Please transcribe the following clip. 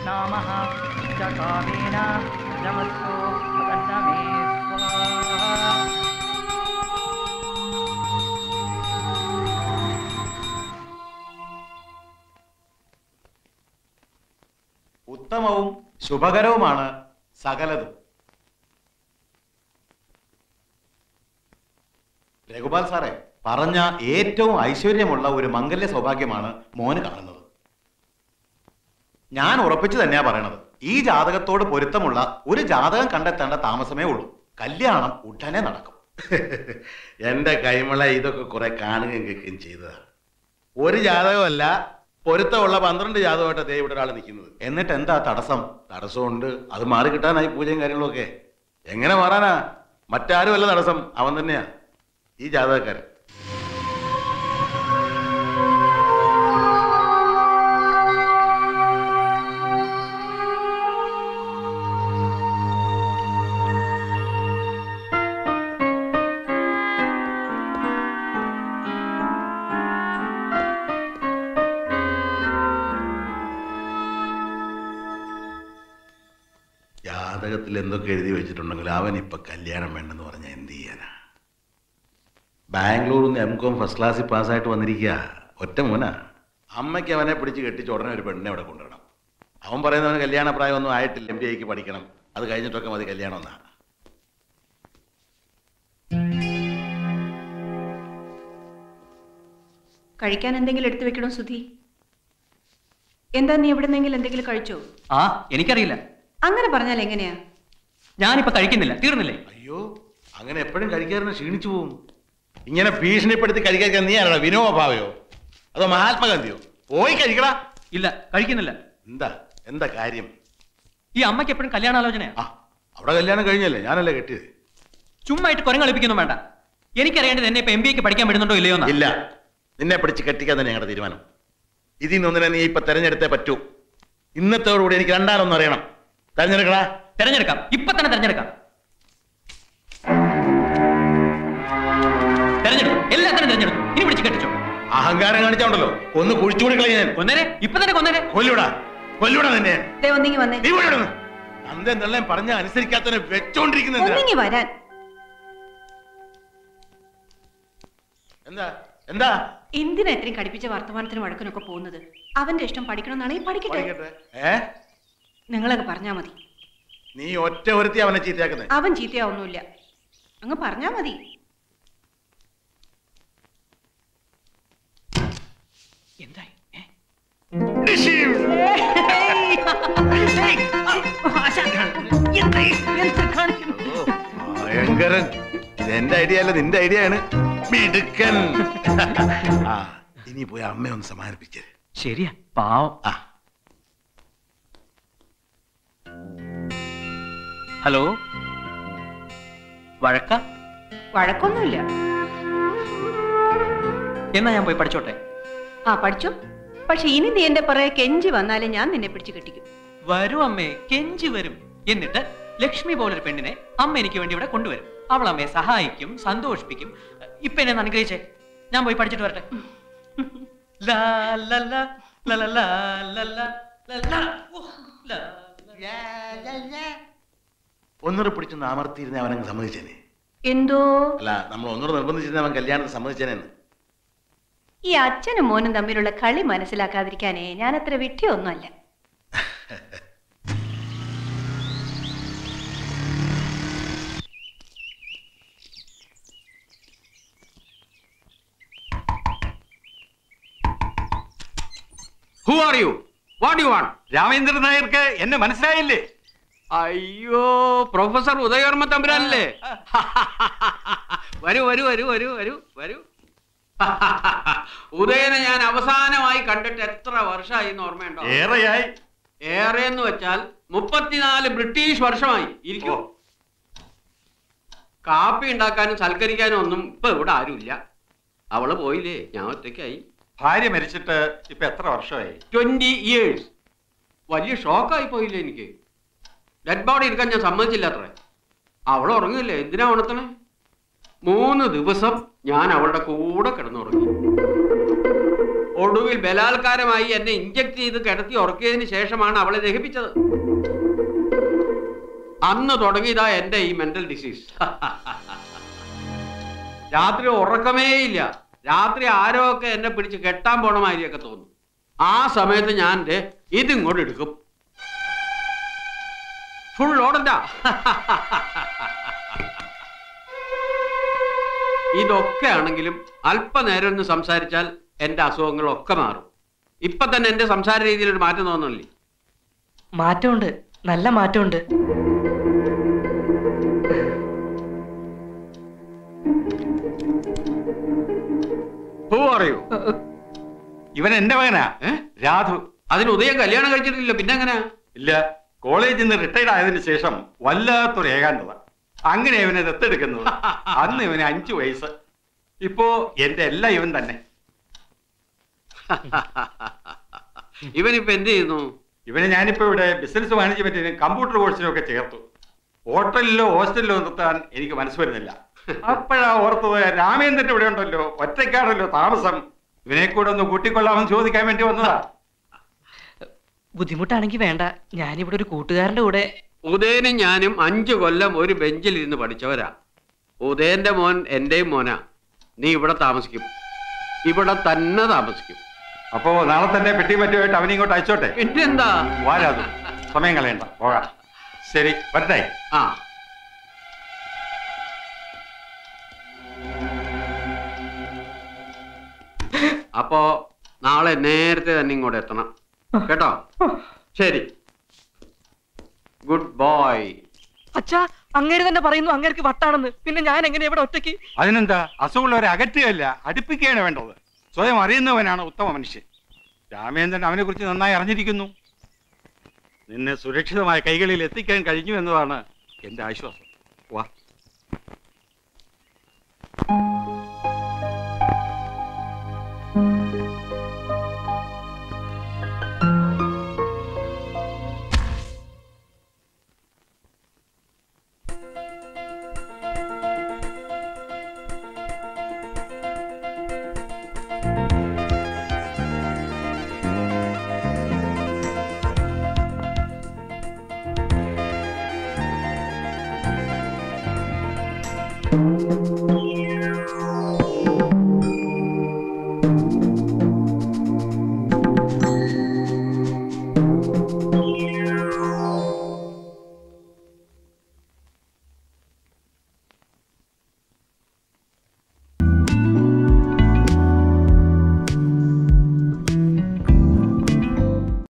नामः च कामेन जमस्तु तदन्नमे स्वाहा ഉത്തമവും ശുഭകരവുമാണ് സകലതും രഘുപാൽ സാറേ പറഞ്ഞ ഏറ്റവും ഐശ്വര്യമുള്ള ഒരു മംഗല്യ സൗഭാഗ്യമാണ് മോന് കാണുന്നത് ഞാൻ ഉറപ്പിച്ചു തന്നെയാ പറയണത് ഈ ജാതകത്തോട് പൊരുത്തമുള്ള ഒരു ജാതകം കണ്ടെത്തേണ്ട താമസമേ ഉള്ളൂ കല്യാണം ഉടനെ നടക്കും എന്റെ കൈമള ഇതൊക്കെ കുറെ കാണുകയും കേൾക്കുകയും ചെയ്തതാണ് ഒരു ജാതകമല്ല പൊരുത്തമുള്ള പന്ത്രണ്ട് ജാതകമായിട്ട് ദേ ഇവിടെ ഒരാൾ നിൽക്കുന്നത് എന്നിട്ട് എന്താ തടസ്സം തടസ്സമുണ്ട് അത് മാറി കിട്ടാനായി പൂജയും കാര്യങ്ങളൊക്കെ എങ്ങനെ മാറാനാ മറ്റാരുമല്ല തടസ്സം അവൻ തന്നെയാ ഈ ജാതകക്കാരൻ ജാതകത്തിൽ എന്തൊക്കെ എഴുതി വെച്ചിട്ടുണ്ടെങ്കിൽ അവൻ ഇപ്പൊ കല്യാണം വേണ്ടെന്ന് പറഞ്ഞാൽ എന്ത് ചെയ്യാനാ ബാംഗ്ലൂരിൽ നിന്ന് എം കോം ഫസ്റ്റ് ക്ലാസ്സിൽ പാസ്സായിട്ട് വന്നിരിക്കുക ഒറ്റ മോനാ അമ്മയ്ക്ക് അവനെ പിടിച്ച് കെട്ടിച്ച് ഉടനെ ഒരു പെണ്ണിനെ അവിടെ കൊണ്ടുവരണം അവൻ പറയുന്നവന് കല്യാണ പ്രായമൊന്നും ആയിട്ടില്ല എം ബി ഐക്ക് പഠിക്കണം അത് കഴിഞ്ഞിട്ടൊക്കെ മതി കല്യാണം എന്നാ കഴിക്കാൻ എന്തെങ്കിലും എടുത്തു വെക്കണോ സുധി എന്താ നീ എവിടെന്നെങ്കിലും എന്തെങ്കിലും കഴിച്ചോ ആ എനിക്കറിയില്ല അങ്ങനെ പറഞ്ഞാൽ എങ്ങനെയാ ഞാനിപ്പോ കഴിക്കുന്നില്ല തീർന്നില്ലേ അയ്യോ അങ്ങനെ എപ്പോഴും കഴിക്കാറിന് ക്ഷീണിച്ചു പോകും ഇങ്ങനെ ഭീഷണിപ്പെടുത്തി കഴിക്കാൻ നീ ആരാ വിനോബ ഭാവയോ അതോ മഹാത്മാഗാന്ധിയോ പോയി കഴിക്കടാ ഇല്ല കഴിക്കുന്നില്ല എന്താ എന്താ കാര്യം ഈ അമ്മയ്ക്ക് എപ്പോഴും കല്യാണാലോചനയാ ആ അവിടെ കല്യാണം കഴിഞ്ഞല്ലേ ഞാനല്ലേ കെട്ടിയത് ചുമ്മായിട്ട് കുരങ്ങളിപ്പിക്കുന്നു വേണ്ട എനിക്കറിയേണ്ടത് എന്നെ ഇപ്പൊ എം ബി എക്ക് പഠിക്കാൻ വിടുന്നുണ്ടോ ഇല്ലയോ എന്നാ. ഇല്ല നിന്നെ പിടിച്ച് കെട്ടിക്കാൻ തന്നെ ഞങ്ങളുടെ തീരുമാനം ഇതിൽ നിന്നൊന്നിനെ നീ ഇപ്പൊ തെരഞ്ഞെടുത്തേ പറ്റൂ ഇന്നത്തോടുകൂടി എനിക്ക് രണ്ടാലൊന്നും അറിയണം തെരഞ്ഞെടുക്കടാ തെരഞ്ഞെടുക്കാം ഇപ്പൊ തന്നെ തെരഞ്ഞെടുക്കാം തെരഞ്ഞെടുക്കും എല്ലാത്തിനും തെരഞ്ഞെടുക്കും ഇനി പിടിച്ച് കെട്ടിച്ചോ അഹങ്കാരം കാണിച്ചോണ്ടല്ലോ ഒന്ന് കുഴിച്ചുകൂടി കളയാ ഞാൻ കൊന്നേരെ ഇപ്പൊ തന്നെ കൊന്നേരെ കൊല്ലൂടാ കൊല്ലൂടാ നിന്നെ ഞാൻ. ദേ ഒന്നിങ്ങി വന്നേ നീ ഇവിടെ ഇടുന്നു. അന്തേ എന്തെല്ലാം പറഞ്ഞ അനുസരിക്കാത്തവനെ വെച്ചോണ്ടിരിക്കുന്ന എന്തിനാ? ഒന്നിങ്ങി വരാൻ എന്താ എന്താ എന്തിനാ ഇത്രയും കടിപ്പിച്ച വർത്തമാനത്തിനും വഴക്കിനൊക്കെ പോകുന്നത് അവന്റെ ഇഷ്ടം പഠിക്കണമെന്നാണെങ്കിൽ പഠിക്കട്ടെ പഠിക്കട്ടെ ഏ നിങ്ങളങ്ങ് പറഞ്ഞാ മതി നീ ഒറ്റ ഒരുത്തി അവനെ ചീത്തയാക്കുന്നേ അവൻ ചീത്തയാവൊന്നുമില്ല അങ്ങ് പറഞ്ഞാ മതി എന്തായി ഏ? ഓ, ഭയങ്കരൻ ഇത് എന്റെ ഐഡിയ അല്ല നിന്റെ ഐഡിയ ആണ് മിടുക്കൻ ആ ഇനി പോയി അമ്മയെ ഒന്ന് സമാനിപ്പിച്ചേ ശരിയാ പാവം ആ ഹലോ വഴക്ക വഴക്കൊന്നുമില്ല എന്നാ ഞാൻ പോയി പഠിച്ചോട്ടെ ആ പഠിച്ചു പക്ഷെ ഇനി നീ എന്റെ പുറകെ കെഞ്ചി വന്നാലേ ഞാൻ നിന്നെ പിടിച്ചു കെട്ടിക്കും വരും അമ്മേ കെഞ്ചി വരും എന്നിട്ട് ലക്ഷ്മി പോലൊരു പെണ്ണിനെ അമ്മ എനിക്ക് വേണ്ടി ഇവിടെ കൊണ്ടുവരും അവൾ അമ്മയെ സഹായിക്കും സന്തോഷിപ്പിക്കും ഇപ്പൊ എന്നെ ഒന്ന് അനുഗ്രഹിച്ചേ ഞാൻ പോയി പഠിച്ചിട്ട് വരട്ടെ ലാ, ലാ, ലാ, ലാ, ലാ, ലാ, ലാ, ലാ, ലാ, ലാ. ഓ, ലാ, ലാ. ഒന്നുകൂടെ പിടിച്ചൊന്ന് അമർത്തിയിരുന്ന അവനങ്ങ് സമ്മതിച്ചേനെ എന്തോ അല്ല നമ്മൾ ഒന്നുകൂടെ നിർബന്ധിച്ചിരുന്ന അവൻ കല്യാണത്തിന് സമ്മതിച്ചേനെന്ന് ഈ അച്ഛനും മോനും തമ്മിലുള്ള കളി മനസ്സിലാക്കാതിരിക്കാനേ ഞാൻ അത്ര വിട്ടിയൊന്നുമല്ല who are you what you want Ramendran നായർക്ക് എന്നെ മനസ്സിലായില്ലേ അയ്യോ പ്രൊഫസർ ഉദയവർമ്മ തമ്പുരാനല്ലേ വരൂ വരൂ വരൂ വരൂ വരൂ വരൂ ഉദയനെ ഞാൻ അവസാനമായി കണ്ടിട്ട് എത്ര വർഷമായി എന്ന് ഓർമ്മയുണ്ടോ ഏറെയായി ഏറെ എന്ന് വെച്ചാൽ മുപ്പത്തിനാല് ബ്രിട്ടീഷ് വർഷമായി ഇരിക്കൂ ഓ. കാപ്പി ഉണ്ടാക്കാനും സൽക്കരിക്കാനും ഒന്നും ഇപ്പൊ ഇവിടെ ആരുമില്ല അവള് പോയില്ലേ ഞാൻ ഒറ്റയ്ക്കായി ഭാര്യ മരിച്ചിട്ട് ഇപ്പൊ എത്ര വർഷമായി ട്വന്റി ഇയേഴ്സ് വലിയ ഷോക്കായി പോയില്ലേ എനിക്ക് ഡെഡ് ബോഡി എടുക്കാൻ ഞാൻ സമ്മതിച്ചില്ല അത്രേ അവൾ ഉറങ്ങില്ലേ എന്തിനാ ഉണർത്തണേ മൂന്ന് ദിവസം ഞാൻ അവളുടെ കൂടെ കിടന്നുറങ്ങി ഒടുവിൽ ബലാത്കാരമായി എന്നെ ഇഞ്ചക്ട് ചെയ്ത് കിടത്തി ഉറക്കിയതിന് ശേഷമാണ് അവളെ ദഹിപ്പിച്ചത് അന്ന് തുടങ്ങിയതാ എന്റെ ഈ മെന്റൽ ഡിസീസ് രാത്രി ഉറക്കമേ ഇല്ല രാത്രി ആരോ ഒക്കെ എന്നെ പിടിച്ച് കെട്ടാൻ പോണ മാതിരിയൊക്കെ തോന്നും ആ സമയത്ത് ഞാൻ ദേ ഇതിങ്ങോട്ട് എടുക്കും ഫുൾ ഓടണ്ട ഇതൊക്കെ ആണെങ്കിലും അല്പനേരം ഒന്ന് സംസാരിച്ചാൽ എന്റെ അസുഖങ്ങളൊക്കെ മാറും ഇപ്പൊ തന്നെ എന്റെ സംസാര രീതിയിൽ ഒരു മാറ്റം തോന്നുന്നില്ലേ മാറ്റമുണ്ട് നല്ല മാറ്റമുണ്ട് ഹൂ അറിയൂ ഇവൻ എന്റെ മകനാ ഏ? രാധു അതിന് ഉദയം കല്യാണം കഴിച്ചിട്ടില്ല പിന്നെ എങ്ങനെ ഇല്ല കോളേജിൽ നിന്ന് റിട്ടയർഡ് ആയതിനു ശേഷം വല്ലാത്തൊരു ഏകാന്തത അങ്ങനെ ഇവനെ ദത്തെടുക്കുന്നത് അന്ന് ഇവന് അഞ്ചു വയസ്സ് ഇപ്പോ എന്റെ എല്ലാം ഇവൻ തന്നെ ഇവനിപ്പോ എന്ത് ചെയ്യുന്നു ഇവനെ ഞാനിപ്പോ ഇവിടെ ബിസിനസ് മാനേജ്മെന്റിനും കമ്പ്യൂട്ടർ കോഴ്സിനും ഒക്കെ ചേർത്തു ഹോട്ടലിലോ ഹോസ്റ്റലിലോ നിർത്താൻ എനിക്ക് മനസ്സ് വരുന്നില്ല അപ്പോഴാ ഓർത്തത് രാമേന്ദ്രൻ ഇവിടെ ഉണ്ടല്ലോ ഒറ്റയ്ക്കാണല്ലോ താമസം ഇവനെ കൂടെ ഒന്ന് കൂട്ടിക്കൊള്ളാമെന്ന് ചോദിക്കാൻ വേണ്ടി വന്നതാ ബുദ്ധിമുട്ടാണെങ്കിൽ വേണ്ട ഞാനിവിടെ ഒരു കൂട്ടുകാരന്റെ കൂടെ ഉദയനും ഞാനും അഞ്ചു കൊല്ലം ഒരു ബെഞ്ചിൽ ഇരുന്ന് പഠിച്ചവരാ ഉദയന്റെ മോൻ എന്റെയും മോനാ നീ ഇവിടെ താമസിക്കും ഇവിടെ തന്നെ താമസിക്കും അപ്പോ നാളെ തന്നെ പെട്ടി പറ്റുമായിട്ട് അവനെ ഇങ്ങോട്ട് അയച്ചോട്ടെ പിന്നെന്താ വാരാതു സമയം കളയണ്ട പോകാം ശരി വരട്ടെ ആ അപ്പോ നാളെ നേരത്തെ തന്നെ ഇങ്ങോട്ട് എത്തണം കേട്ടോ ശരി ഗുഡ് ബോയ് അച്ഛാ അങ്ങേര് തന്നെ പറയുന്നു അങ്ങേർക്ക് വട്ടാണെന്ന് പിന്നെ ഞാൻ എങ്ങനെ ഇവിടെ ഒറ്റയ്ക്ക് അതിനെന്താ അസുഖമുള്ളവരെ അകറ്റുകയല്ല അടുപ്പിക്കുകയാണ് വേണ്ടത് സ്വയം അറിയുന്നവനാണ് ഉത്തമ മനുഷ്യൻ രാമേന്ദ്രൻ അവനെ കുറിച്ച് നന്നായി അറിഞ്ഞിരിക്കുന്നു നിന്നെ സുരക്ഷിതമായ കൈകളിൽ എത്തിക്കാൻ കഴിഞ്ഞു എന്നതാണ് എന്റെ ആശ്വാസം വാ